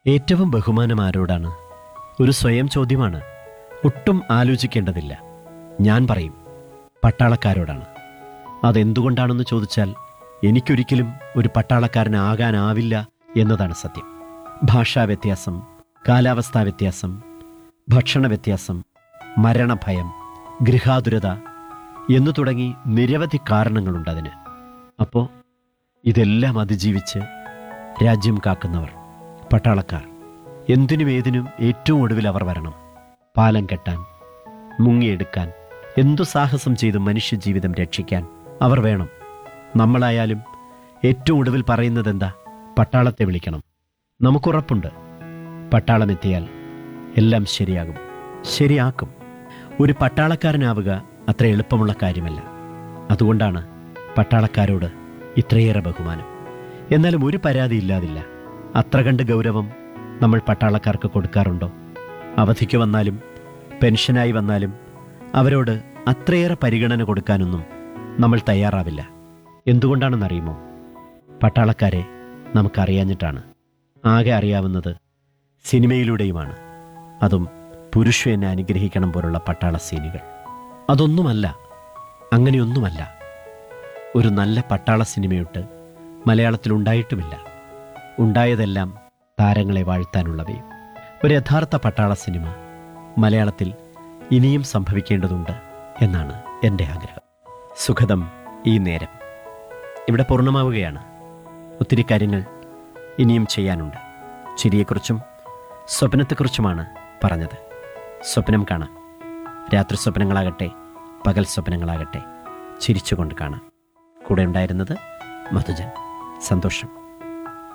ഏറ്റവും ബഹുമാനം ആരോടാണ് ഒരു സ്വയം ചോദ്യമാണ് ഒട്ടും ആലോചിക്കേണ്ടതില്ല ഞാൻ പറയും പട്ടാളക്കാരോടാണ് അതെന്തുകൊണ്ടാണെന്ന് ചോദിച്ചാൽ എനിക്കൊരിക്കലും ഒരു പട്ടാളക്കാരനാകാനാവില്ല എന്നതാണ് സത്യം ഭാഷാ വ്യത്യാസം കാലാവസ്ഥാ വ്യത്യാസം ഭക്ഷണ വ്യത്യാസം മരണഭയം ഗൃഹാതുരത എന്നു തുടങ്ങി നിരവധി കാരണങ്ങളുണ്ട് അതിന് അപ്പോൾ ഇതെല്ലാം അതിജീവിച്ച് രാജ്യം കാക്കുന്നവർ പട്ടാളക്കാർ എന്തിനും ഏതിനും ഏറ്റവും ഒടുവിൽ അവർ വരണം പാലം കെട്ടാൻ മുങ്ങിയെടുക്കാൻ എന്തു സാഹസം ചെയ്തും മനുഷ്യജീവിതം രക്ഷിക്കാൻ അവർ വേണം നമ്മളായാലും ഏറ്റവും ഒടുവിൽ പറയുന്നത് എന്താ പട്ടാളത്തെ വിളിക്കണം നമുക്കുറപ്പുണ്ട് പട്ടാളം എത്തിയാൽ എല്ലാം ശരിയാകും ശരിയാക്കും ഒരു പട്ടാളക്കാരനാവുക അത്ര എളുപ്പമുള്ള കാര്യമല്ല അതുകൊണ്ടാണ് പട്ടാളക്കാരോട് ഇത്രയേറെ ബഹുമാനം എന്നാലും ഒരു പരാതി ഇല്ലാതില്ല അത്ര കണ്ട് ഗൗരവം നമ്മൾ പട്ടാളക്കാർക്ക് കൊടുക്കാറുണ്ടോ അവധിക്ക് വന്നാലും പെൻഷനായി വന്നാലും അവരോട് അത്രയേറെ പരിഗണന കൊടുക്കാനൊന്നും നമ്മൾ തയ്യാറാവില്ല എന്തുകൊണ്ടാണെന്നറിയുമോ പട്ടാളക്കാരെ നമുക്കറിയാഞ്ഞിട്ടാണ് ആകെ അറിയാവുന്നത് സിനിമയിലൂടെയുമാണ് അതും പുരുഷ എന്നെ അനുഗ്രഹിക്കണം പോലുള്ള പട്ടാള സീനുകൾ അതൊന്നുമല്ല അങ്ങനെയൊന്നുമല്ല ഒരു നല്ല പട്ടാള സിനിമയൊട്ട് മലയാളത്തിലുണ്ടായിട്ടുമില്ല ഉണ്ടായതെല്ലാം താരങ്ങളെ വാഴ്ത്താനുള്ളവയും ഒരു യഥാർത്ഥ പട്ടാള സിനിമ മലയാളത്തിൽ ഇനിയും സംഭവിക്കേണ്ടതുണ്ട് എന്നാണ് എൻ്റെ ആഗ്രഹം സുഖദം ഈ നേരം ഇവിടെ പൂർണ്ണമാവുകയാണ് ഒത്തിരി കാര്യങ്ങൾ ഇനിയും ചെയ്യാനുണ്ട് ചിരിയെക്കുറിച്ചും സ്വപ്നത്തെക്കുറിച്ചുമാണ് പറഞ്ഞത് സ്വപ്നം കാണാം രാത്രി സ്വപ്നങ്ങളാകട്ടെ പകൽ സ്വപ്നങ്ങളാകട്ടെ ചിരിച്ചുകൊണ്ട് കാണാം കൂടെ ഉണ്ടായിരുന്നത് മധുജൻ സന്തോഷം